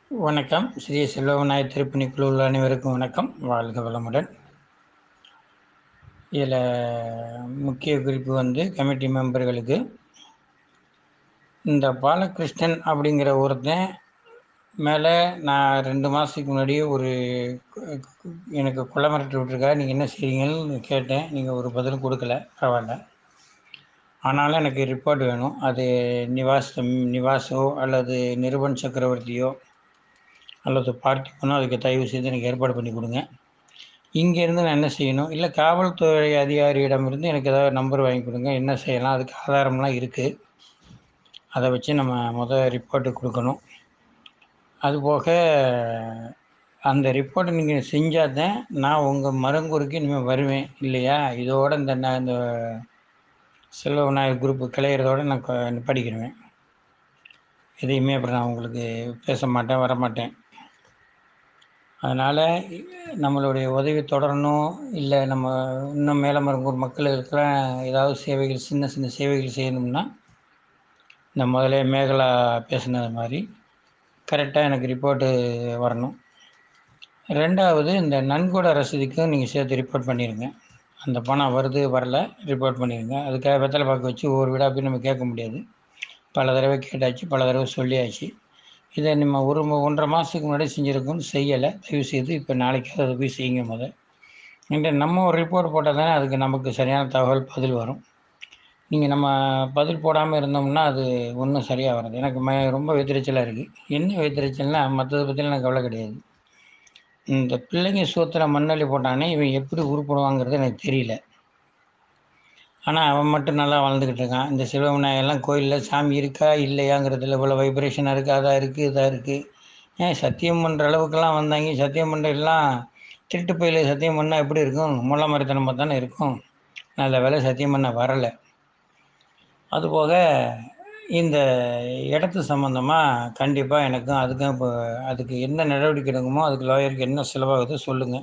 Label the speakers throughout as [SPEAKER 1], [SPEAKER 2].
[SPEAKER 1] வணக்கம் ஸ்ரீ செல்வவிநாயகர் திருப்பணி குழு உள்ள அனைவருக்கும் வணக்கம் வாழ்க வளமுடன் இதில் முக்கிய குறிப்பு வந்து கமிட்டி மெம்பர்களுக்கு இந்த பாலகிருஷ்ணன் அப்படிங்கிற ஒருத்தன் மேலே நான் ரெண்டு மாதத்துக்கு முன்னாடியே ஒரு கு- கு- எனக்கு கொலை மிரட்டி விட்ருக்கா நீங்கள் என்ன செய்றீங்கன்னு கேட்டேன் நீங்கள் ஒரு பதிலும் கொடுக்கல பரவாயில்ல ஆனாலும் எனக்கு ரிப்போர்ட் வேணும் அது நிவாஸ் நிவாஸோ அல்லது நிருபன் சக்கரவர்த்தியோ அல்லது பார்த்திபனோ அதுக்கு தயவு செய்து எனக்கு ஏற்பாடு பண்ணி கொடுங்க இங்கேருந்து நான் என்ன செய்யணும் இல்லை காவல்துறை அதிகாரியிடமிருந்து எனக்கு ஏதாவது நம்பர் வாங்கி கொடுங்க என்ன செய்யலாம் அதுக்கு ஆதாரம்லாம் இருக்குது அதை வச்சு நம்ம முதல் ரிப்போர்ட்டு கொடுக்கணும் அதுபோக அந்த ரிப்போர்ட்டை நீங்கள் செஞ்சால் தான் நான் உங்கள் மருங்கூருக்கு இனிமேல் வருவேன் இல்லையா இதோட இந்த நான் இந்த செல்வ விநாயகர் குரூப்பு கிளையிறதோட நான் கொ- படிக்கிடுவேன் எதையுமே அப்புறம் நான் உங்களுக்கு பேச மாட்டேன் வர மாட்டேன் அதனால் நம்மளுடைய உதவி தொடரணும் இல்லை நம்ம இன்னும் மேலமருங்கூர் மக்களுக்கெல்லாம் ஏதாவது சேவைகள் சின்ன சின்ன சேவைகள் செய்யணும்னா இந்த முதல்ல மேகலா பேசுனது மாதிரி கரெக்டாக எனக்கு ரிப்போர்ட்டு வரணும் ரெண்டாவது இந்த நன்கொடை ரசீதுக்கும் நீங்கள் சேர்த்து ரிப்போர்ட் பண்ணிடுங்க அந்த பணம் வருது வரல ரிப்போர்ட் பண்ணிடுங்க அதுக்காக வெத்தலை பார்க்க வச்சு ஒவ்வொரு வீடாக போய் நம்ம கேட்க முடியாது பல தடவை கேட்டாச்சு பல தடவை சொல்லியாச்சு இதை நம்ம ஒரு ம- ஒன்றரை மாதத்துக்கு முன்னாடி செஞ்சுருக்கோம் செய்யலை தயவு செய்து இப்போ நாளைக்கு அதை போய் செய்யுங்க முத என்கிட்ட நம்ம ஒரு ரிப்போர்ட் போட்டால் தானே அதுக்கு நமக்கு சரியான தகவல் பதில் வரும் நீங்கள் நம்ம பதில் போடாமல் இருந்தோம்னா அது ஒன்றும் சரியாக வராது எனக்கு ம ரொம்ப வைத்தறிச்சலாக இருக்குது என்ன வைத்தறிச்சல்னா மற்றதை பற்றிலாம் எனக்கு கவலை கிடையாது இந்த பிள்ளைங்க சோத்தில் மண்ணள்ளி போட்டானே இவன் எப்படி உருப்படுவாங்கிறது எனக்கு தெரியல ஆனால் அவன் மட்டும் நல்லா வாழ்ந்துக்கிட்டு இருக்கான் இந்த சிவவிநாயகர்லாம் கோயிலில் சாமி இருக்கா இல்லையாங்கிறதுல இவ்வளோ வைப்ரேஷனாக இருக்குது அதாக இருக்குது இதாக இருக்குது ஏன் சத்தியம் பண்ணுற அளவுக்குலாம் வந்தாங்க சத்தியம் பண்ணுற எல்லாம் திருட்டு பயில சத்தியம் பண்ணால் எப்படி இருக்கும் முள்ள மரித்தனமாக தானே இருக்கும் நல்ல வேலை சத்தியம் பண்ண வரலை அதுபோக இந்த இடத்து சம்மந்தமாக கண்டிப்பாக எனக்கும் அதுக்கும் இப்போ அதுக்கு என்ன நடவடிக்கை எடுக்குமோ அதுக்கு லாயருக்கு என்ன செலவாகுதோ சொல்லுங்கள்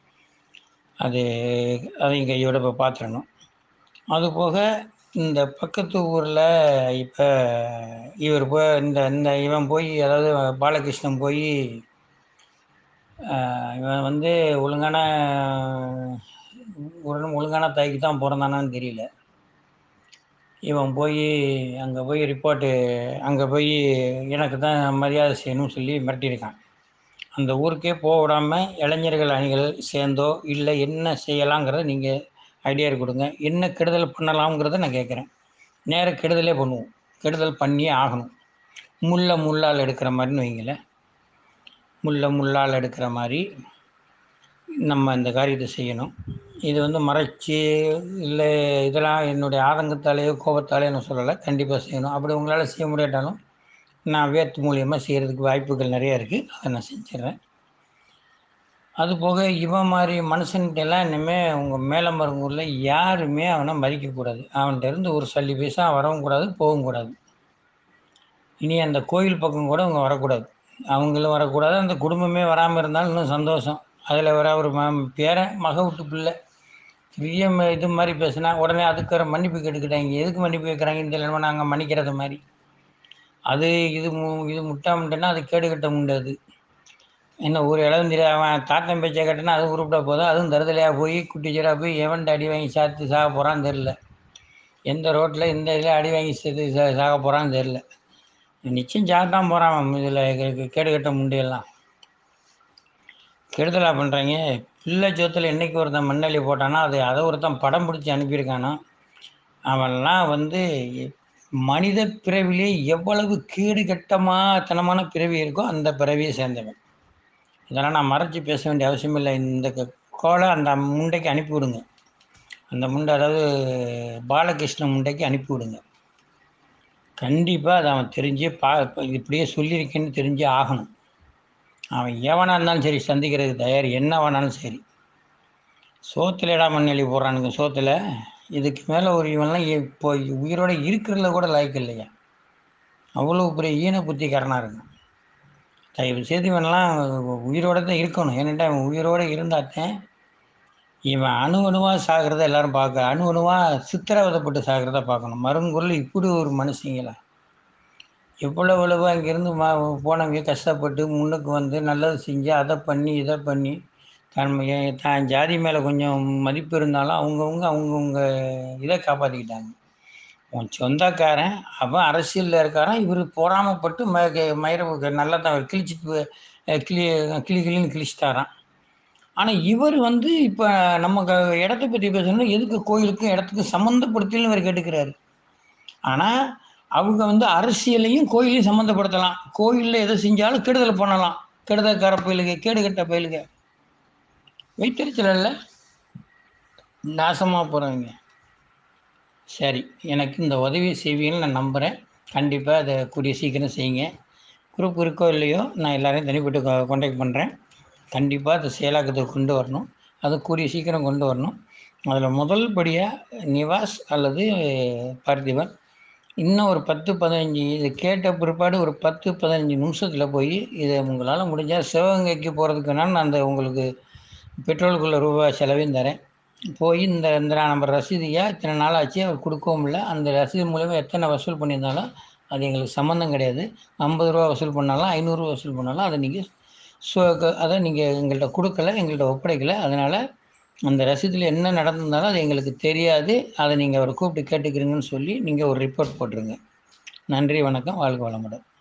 [SPEAKER 1] அது அதையும் கையோட இப்போ பார்த்துடணும் அதுபோக இந்த பக்கத்து ஊரில் இப்போ இவர் போய் இந்த இந்த இவன் போய் அதாவது பாலகிருஷ்ணன் போய் இவன் வந்து ஒழுங்கான ஒரு ஒழுங்கான தாய்க்கு தான் பிறந்தானான்னு தெரியல இவன் போய் அங்கே போய் ரிப்போர்ட்டு அங்கே போய் எனக்கு தான் மரியாதை செய்யணும்னு சொல்லி மிரட்டியிருக்கான் அந்த ஊருக்கே போக விடாமல் இளைஞர்கள் அணிகள் சேர்ந்தோ இல்லை என்ன செய்யலாங்கிறத நீங்கள் ஐடியா கொடுங்க என்ன கெடுதல் பண்ணலாம்ங்கிறத நான் கேட்குறேன் நேர கெடுதலே பண்ணுவோம் கெடுதல் பண்ணியே ஆகணும் முள்ள முள்ளால் எடுக்கிற மாதிரின்னு வைங்களேன் முள்ள முள்ளால் எடுக்கிற மாதிரி நம்ம இந்த காரியத்தை செய்யணும் இது வந்து மறைச்சி இல்லை இதெல்லாம் என்னுடைய ஆதங்கத்தாலேயோ கோபத்தாலேயோ நான் சொல்லலை கண்டிப்பாக செய்யணும் அப்படி உங்களால் செய்ய முடியாட்டாலும் நான் வேத்து மூலியமாக செய்கிறதுக்கு வாய்ப்புகள் நிறைய இருக்குது அதை நான் செஞ்சிடுறேன் அதுபோக இவன் மாதிரி மனுஷன்கிட்ட எல்லாம் இனிமேல் உங்கள் மேலமருங்கூரில் யாருமே அவனை மதிக்கக்கூடாது அவன்கிட்ட இருந்து ஒரு சல்லி பைசா வரவும் கூடாது போகவும் கூடாது இனி அந்த கோயில் பக்கம் கூட அவங்க வரக்கூடாது அவங்களும் வரக்கூடாது அந்த குடும்பமே வராமல் இருந்தாலும் இன்னும் சந்தோஷம் அதில் வர ஒரு ம பேரன் மக விட்டு பிள்ளை பெரிய ம- இது மாதிரி பேசுனா உடனே அதுக்கு ஒரு மன்னிப்பு கேட்டுக்கிட்டாங்க எதுக்கு மன்னிப்பு கேட்குறாங்கன்னு தெரியல நாங்கள் மன்னிக்கிறது மாதிரி அது இது மு இது முட்டாமட்டேன்னா அது கேடு கட்ட முடியாது என்ன ஒரு இடம் தெரியாது அவன் தாத்தன் பேச்சை கேட்டனா அது உருப்பிட போதும் அதுவும் தருதலையாக போய் குட்டிச்சராக போய் எவன்ட்டு அடி வாங்கி சாத்து சாக போகிறான்னு தெரில எந்த ரோட்டில் எந்த இதில் அடி வாங்கி சேர்த்து சா சாக போகிறான்னு தெரில நிச்சயம் சாக தான் போகிறான் இதில் கேடு கட்ட முடியலாம் கெடுதலாக பண்ணுறாங்க பிள்ளை சோத்தில் என்னைக்கு ஒருத்தன் மண்ணள்ளி போட்டானோ அது அதை ஒருத்தன் படம் பிடிச்சி அனுப்பியிருக்கானோ அவன்லாம் வந்து மனித பிறவிலே எவ்வளவு கேடு கெட்டமாத்தனமான பிறவி இருக்கோ அந்த பிறவியை சேர்ந்தவன் இதெல்லாம் நான் மறைச்சி பேச வேண்டிய அவசியம் இல்லை இந்த க- கோலை அந்த முண்டைக்கு அனுப்பி விடுங்க அந்த முண்டை அதாவது பாலகிருஷ்ண முண்டைக்கு அனுப்பி விடுங்க கண்டிப்பாக அதை அவன் தெரிஞ்சு பா இப்படியே சொல்லியிருக்கேன்னு தெரிஞ்சே ஆகணும் அவன் எவனாக இருந்தாலும் சரி சந்திக்கிறதுக்கு தயார் என்ன வேணாலும் சரி சோத்துல இடா மண்ணெளி போடுறானுங்க சோத்துல இதுக்கு மேலே ஒரு இவன்லாம் இப்போ உயிரோட இருக்கிறதுல கூட லாய்க்கு இல்லையா அவ்வளோ பெரிய ஈன புத்திக்காரனாக இருக்கான் தயவு செய்து இவன்லாம் உயிரோட தான் இருக்கணும் ஏன்னாட்டா இவன் உயிரோடு இருந்தாத்தான் இவன் அணு அணுவாக சாகிறத எல்லாரும் பார்க்க அணு அணுவாக சித்திரவதைப்பட்டு சாகிறத பார்க்கணும் மருங்குருள் இப்படி ஒரு மனுஷங்களா எவ்வளோ எவ்வளவோ அங்கேருந்து மா போனவங்க கஷ்டப்பட்டு முன்னுக்கு வந்து நல்லது செஞ்சு அதை பண்ணி இதை பண்ணி தன் எ- தான் ஜாதி மேலே கொஞ்சம் மதிப்பு இருந்தாலும் அவங்கவுங்க அவங்கவுங்க இதை காப்பாற்றிக்கிட்டாங்க உன் சொந்தக்காரன் அவன் அரசியலில் இருக்காரன் இவர் பொறாமப்பட்டு ம மயிர நல்லா தான் கிழிச்சிட்டு அஹ் கிளி கிளி கிளின்னு கிழிச்சிட்டாரான் ஆனால் இவர் வந்து இப்போ நம்ம க இடத்த பற்றி பேசணும் எதுக்கு கோயிலுக்கும் இடத்துக்கும் சம்மந்தப்படுத்தலன்னு இவர் கேட்டுக்கிறாரு ஆனால் அவங்க வந்து அரசியலையும் கோயிலையும் சம்மந்தப்படுத்தலாம் கோயிலில் எதை செஞ்சாலும் கெடுதல் பண்ணலாம் கெடுதல்கார பயிலுக கேடு கட்ட பயிலுக வைத்தறிச்சல் இல்லை நாசமாக போகிறவங்க சரி எனக்கு இந்த உதவி செய்வீங்கன்னு நான் நம்புகிறேன் கண்டிப்பாக அதை கூடிய சீக்கிரம் செய்யுங்க குரூப் இருக்கோ இல்லையோ நான் எல்லாரையும் தனிப்பட்டு காண்டாக்ட் பண்ணுறேன் கண்டிப்பாக அதை செயலாக்கத்துக்கு கொண்டு வரணும் அதை கூடிய சீக்கிரம் கொண்டு வரணும் அதில் முதல் படியாக நிவாஸ் அல்லது பார்த்திபன் இன்னும் ஒரு பத்து பதினஞ்சு இது கேட்ட பிற்பாடு ஒரு பத்து பதினஞ்சு நிமிஷத்தில் போய் இதை உங்களால் முடிஞ்சால் சிவகங்கைக்கு போகிறதுக்கு நான் அந்த உங்களுக்கு பெட்ரோலுக்குள்ள ரூபாய் செலவையும் தரேன் போய் இந்த இந்த நம்ம ரசீதியாக இத்தனை நாள் ஆச்சு அவர் கொடுக்கவும் இல்லை அந்த ரசீது மூலயமா எத்தனை வசூல் பண்ணியிருந்தாலும் அது எங்களுக்கு சம்மந்தம் கிடையாது ஐம்பது ரூபா வசூல் பண்ணாலும் ஐநூறுரூவா வசூல் பண்ணாலும் அதை நீங்கள் ஸோ அதை நீங்கள் எங்கள்கிட்ட கொடுக்கல எங்கள்கிட்ட ஒப்படைக்கல அதனால் அந்த ரசீதில் என்ன நடந்திருந்தாலும் அது எங்களுக்கு தெரியாது அதை நீங்கள் அவரை கூப்பிட்டு கேட்டுக்கிறீங்கன்னு சொல்லி நீங்கள் ஒரு ரிப்போர்ட் போட்டுருங்க நன்றி வணக்கம் வாழ்க வளமுடன்